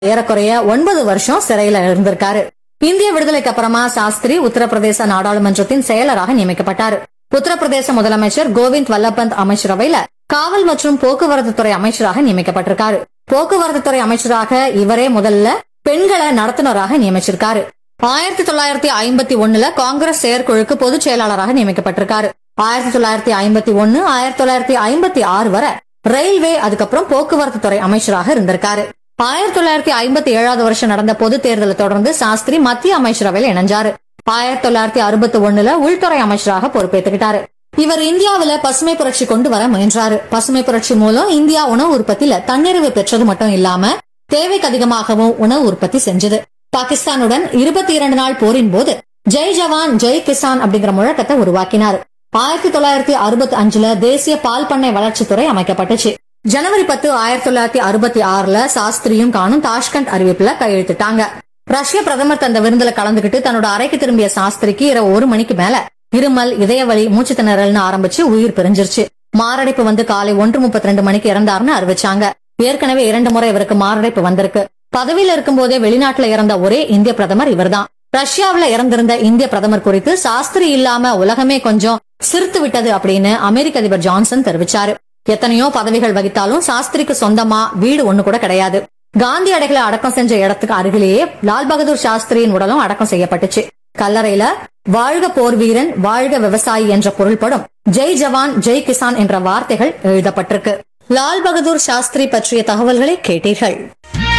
ஏறக்குறைய ஒன்பது வருஷம் சிறையில இருந்திருக்காரு இந்திய விடுதலைக்கு அப்புறமா சாஸ்திரி உத்தரப்பிரதேச நாடாளுமன்றத்தின் செயலராக நியமிக்கப்பட்டார் உத்தரப்பிரதேச முதலமைச்சர் கோவிந்த் வல்லபந்த் அமைச்சரவையில காவல் மற்றும் போக்குவரத்து துறை அமைச்சராக நியமிக்கப்பட்டிருக்காரு போக்குவரத்து துறை அமைச்சராக இவரே முதல்ல பெண்களை நடத்துனராக நியமிச்சிருக்காரு ஆயிரத்தி தொள்ளாயிரத்தி ஐம்பத்தி ஒண்ணுல காங்கிரஸ் செயற்குழுக்கு பொதுச் செயலாளராக நியமிக்கப்பட்டிருக்காரு ஆயிரத்தி தொள்ளாயிரத்தி ஐம்பத்தி ஒன்னு ஆயிரத்தி தொள்ளாயிரத்தி ஐம்பத்தி ஆறு வரை ரயில்வே அதுக்கப்புறம் போக்குவரத்து துறை அமைச்சராக இருந்திருக்காரு ஆயிரத்தி தொள்ளாயிரத்தி ஐம்பத்தி ஏழாவது வருஷம் நடந்த பொது தேர்தலை தொடர்ந்து சாஸ்திரி மத்திய அமைச்சரவையில் இணைஞ்சாரு ஆயிரத்தி தொள்ளாயிரத்தி அறுபத்தி ஒண்ணுல உள்துறை அமைச்சராக பொறுப்பேற்றுக்கிட்டாரு இவர் இந்தியாவுல பசுமை புரட்சி கொண்டு வர முயன்றாரு பசுமை புரட்சி மூலம் இந்தியா உணவு உற்பத்தியில தன்னிறைவு பெற்றது மட்டும் இல்லாம தேவைக்கு அதிகமாகவும் உணவு உற்பத்தி செஞ்சது பாகிஸ்தானுடன் இருபத்தி இரண்டு நாள் போரின் போது ஜெய் ஜவான் ஜெய் கிசான் அப்படிங்கிற முழக்கத்தை உருவாக்கினார் ஆயிரத்தி தொள்ளாயிரத்தி அறுபத்தி அஞ்சுல தேசிய பால் பண்ணை வளர்ச்சித்துறை அமைக்கப்பட்டுச்சு ஜனவரி பத்து ஆயிரத்தி தொள்ளாயிரத்தி அறுபத்தி ஆறுல சாஸ்திரியும் காணும் தாஷ்கண்ட் அறிவிப்புல கையெழுத்திட்டாங்க ரஷ்ய பிரதமர் தந்த விருந்துல கலந்துகிட்டு தன்னோட அறைக்கு திரும்பிய சாஸ்திரிக்கு இரவு ஒரு மணிக்கு மேல இருமல் இதயவலி மூச்சு திணறல்னு ஆரம்பிச்சு உயிர் பிரிஞ்சிருச்சு மாரடைப்பு வந்து காலை ஒன்று முப்பத்தி ரெண்டு மணிக்கு இறந்தாருன்னு அறிவிச்சாங்க ஏற்கனவே இரண்டு முறை இவருக்கு மாரடைப்பு வந்திருக்கு பதவியில இருக்கும்போதே வெளிநாட்டுல இறந்த ஒரே இந்திய பிரதமர் இவர்தான் ரஷ்யாவுல இறந்திருந்த இந்திய பிரதமர் குறித்து சாஸ்திரி இல்லாம உலகமே கொஞ்சம் சிரித்து விட்டது அப்படின்னு அமெரிக்க அதிபர் ஜான்சன் தெரிவிச்சாரு எத்தனையோ பதவிகள் வகித்தாலும் சாஸ்திரிக்கு சொந்தமா வீடு ஒண்ணு கூட கிடையாது காந்தி அடைகளை அடக்கம் செஞ்ச இடத்துக்கு அருகிலேயே லால் பகதூர் சாஸ்திரியின் உடலும் அடக்கம் செய்யப்பட்டுச்சு கல்லறையில வாழ்க போர் வீரன் வாழ்க விவசாயி என்ற பொருள்படும் ஜெய் ஜவான் ஜெய் கிசான் என்ற வார்த்தைகள் எழுதப்பட்டிருக்கு லால் பகதூர் சாஸ்திரி பற்றிய தகவல்களை கேட்டீர்கள்